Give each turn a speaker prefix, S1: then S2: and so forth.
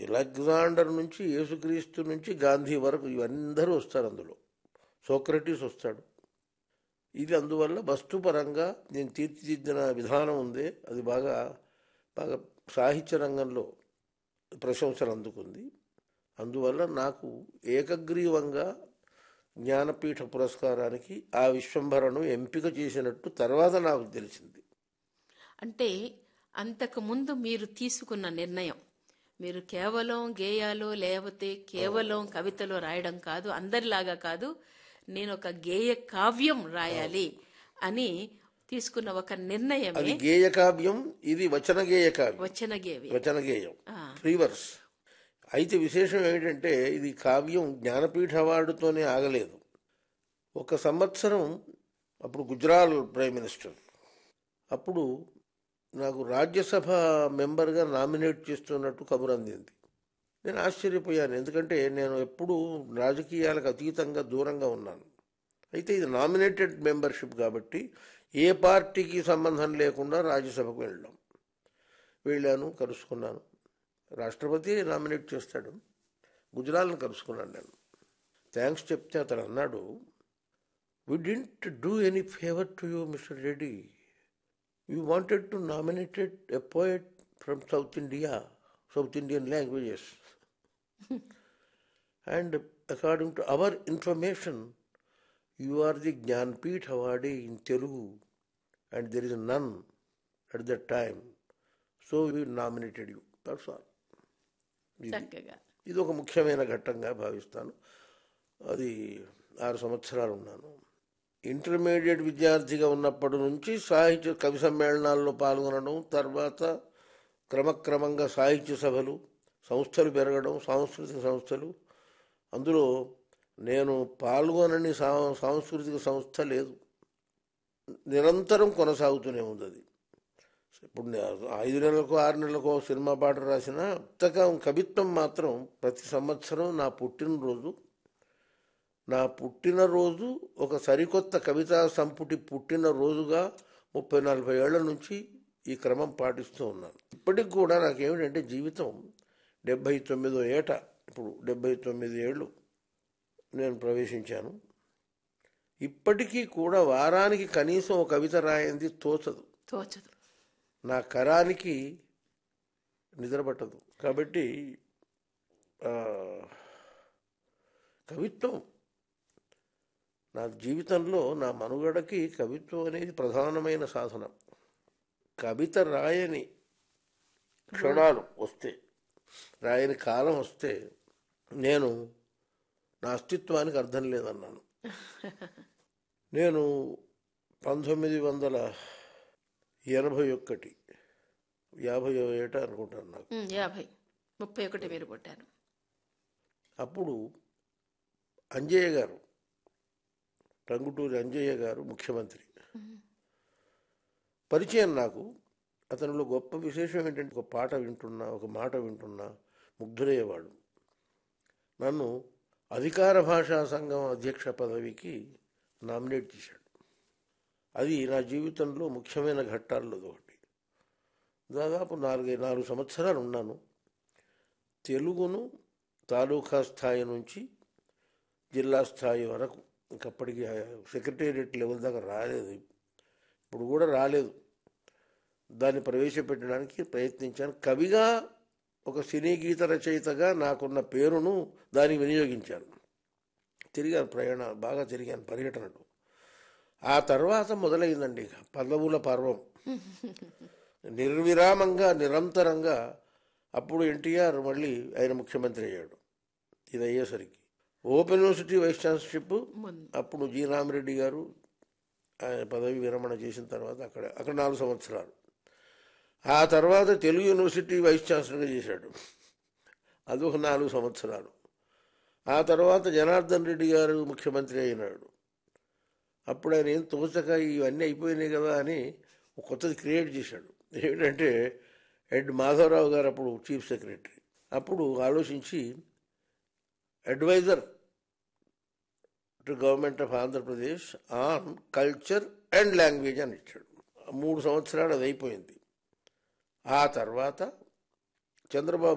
S1: Alexander నుంచి యేసుక్రీస్తు నుంచి గాంధీ వరకు ఇవందరూ వస్తారు అందులో సోక్రటీస్ వస్తాడు ఇది అందువల్ల వస్తుపరంగా నేను తీర్చిదిద్దిన విధానం ఉందే అది బాగా బాగా సాహిత్య రంగంలో ప్రశంసలు అందుకుంది అందువల్ల నాకు ఏకగ్రీవంగా జ్ఞానపీఠ పురస్కారానికి ఆ విశ్వంభరను ఎంపిక చేసినట్టు తర్వాత నాకు తెలిసింది
S2: అంటే అంతకు ముందు మీరు తీసుకున్న నిర్ణయం మీరు కేవలం గేయాలు లేకపోతే కేవలం కవితలు రాయడం కాదు అందరిలాగా కాదు నేను ఒక గేయ కావ్యం రాయాలి అని తీసుకున్న ఒక
S1: అది
S2: నిర్ణయమే
S1: గేయ కావ్యం ఇది వచన గేయ కావ్యం
S2: వచ్చిన గేవి
S1: వచన గేయం
S2: ఆ.
S1: రివర్స్ అయితే విశేషం ఏమిటంటే ఇది కావ్యం జ్ఞానపీఠ అవార్డుతోనే ఆగలేదు ఒక సంవత్సరం అప్పుడు గుజరాల్ ప్రైమ్ మినిస్టర్ అప్పుడు నాకు రాజ్యసభ మెంబర్గా నామినేట్ చేస్తున్నట్టు కబురు అందింది నేను ఆశ్చర్యపోయాను ఎందుకంటే నేను ఎప్పుడూ రాజకీయాలకు అతీతంగా దూరంగా ఉన్నాను అయితే ఇది నామినేటెడ్ మెంబర్షిప్ కాబట్టి ఏ పార్టీకి సంబంధం లేకుండా రాజ్యసభకు వెళ్ళాం వెళ్ళాను కలుసుకున్నాను రాష్ట్రపతి నామినేట్ చేస్తాడు గుజరాల్ని కలుసుకున్నాను నేను థ్యాంక్స్ చెప్తే అతను అన్నాడు we didn't do any favour to you mister Reddy you wanted to nominated a poet from South India South Indian languages and according to our information you are the Jnanpith awardee in Telugu and there is none at that time so we nominated you that's all
S2: చక్కగా
S1: ఇది ఒక ముఖ్యమైన ఘట్టంగా భావిస్తాను అది ఆరు సంవత్సరాలు ఉన్నాను intermediate విద్యార్థిగా ఉన్నప్పటి నుంచి సాహిత్య కవి సమ్మేళనాల్లో పాల్గొనడం తర్వాత క్రమక్రమంగా సాహిత్య సభలు సంస్థలు పెరగడం సాంస్కృతిక సంస్థలు అందులో నేను పాల్గొనని సా- సాంస్కృతిక సంస్థ లేదు నిరంతరం కొనసాగుతూనే ఉంది అది ఇప్పుడు నే- ఐదు నెలలకు ఆరు నెలలకు సినిమా పాట రాసిన పుస్తకం కవిత్వం మాత్రం ప్రతి సంవత్సరం నా పుట్టినరోజు నా పుట్టినరోజు ఒక సరికొత్త కవితా సంపుటి పుట్టినరోజుగా ముప్పై నలభై ఏళ్ల నుంచి ఈ క్రమం పాటిస్తూ ఉన్నాను ఇప్పటికి కూడా నాకేమిటంటే జీవితం డెబ్భై తొమ్మిదో ఏట ఇప్పుడు డెబ్భై తొమ్మిది ఏళ్ళు నేను ప్రవేశించాను ఇప్పటికీ కూడా వారానికి కనీసం ఒక కవిత రాయింది తోచదు
S2: తోచదు
S1: నా కరానికి నిద్రపట్టదు కాబట్టి ఆ, కవిత్వం నా జీవితంలో నా మనుగడకి కవిత్వం అనేది ప్రధానమైన సాధనం కవిత రాయని క్షణాలు వస్తే రాయని కాలం వస్తే నేను నా అస్తిత్వానికి అర్థం లేదన్నాను నేను పంతొమ్మిది వందల ఎనభై ఒక్కటి యాభై ఏట అనుకుంటాను నాకు
S2: ఉమ్, యాభై ముప్పై ఒకటి మీరు కొట్టారు
S1: అప్పుడు అంజయ్య గారు టంగుటూరి అంజయ్య గారు ముఖ్యమంత్రి పరిచయం నాకు అతనిలో గొప్ప విశేషం ఏంటంటే ఒక పాట వింటున్నా ఒక మాట వింటున్నా ముగ్ధులయ్యేవాడు నన్ను అధికార భాషా సంఘం అధ్యక్ష పదవికి నామినేట్ చేశాడు అది నా జీవితంలో ముఖ్యమైన ఘట్టాల్లో ఒకటి దాదాపు నాలుగై నాలుగు సంవత్సరాలు ఉన్నాను తెలుగును తాలూకా స్థాయి నుంచి జిల్లా స్థాయి వరకు ఇంకప్పటికి సెక్రటేరియట్ లెవెల్ దాకా రాలేదు ఇప్పుడు కూడా రాలేదు దాన్ని ప్రవేశపెట్టడానికి ప్రయత్నించాను కవిగా ఒక సినీ గీత రచయితగా నాకున్న పేరును దానికి వినియోగించాను తిరిగాను ప్రయాణ బాగా తిరిగాను పర్యటనలు ఆ తర్వాత మొదలైందండి ఇక పల్లవుల పర్వం నిర్విరామంగా నిరంతరంగా అప్పుడు ఎన్టీఆర్ మళ్ళీ ఆయన ముఖ్యమంత్రి అయ్యాడు ఇది అయ్యేసరికి ఓపెన్ యూనివర్సిటీ వైస్ ఛాన్సలర్షిప్
S2: ముందు
S1: అప్పుడు జి రామిరెడ్డి గారు ఆయన పదవి విరమణ చేసిన తర్వాత అక్కడ అక్కడ నాలుగు సంవత్సరాలు ఆ తర్వాత తెలుగు యూనివర్సిటీ వైస్ ఛాన్సలర్గా చేశాడు అదొక నాలుగు సంవత్సరాలు ఆ తర్వాత జనార్దన్ రెడ్డి గారు ముఖ్యమంత్రి అయినాడు అప్పుడు ఆయన ఏం తోచక ఇవన్నీ అయిపోయినాయి కదా అని ఒక కొత్తది క్రియేట్ చేశాడు ఏమిటంటే హెడ్ మాధవరావు గారు అప్పుడు చీఫ్ సెక్రటరీ అప్పుడు ఆలోచించి advisor to government of Andhra Pradesh on culture and language అని ఇచ్చాడు మూడు సంవత్సరాలు అది అయిపోయింది ఆ తర్వాత చంద్రబాబు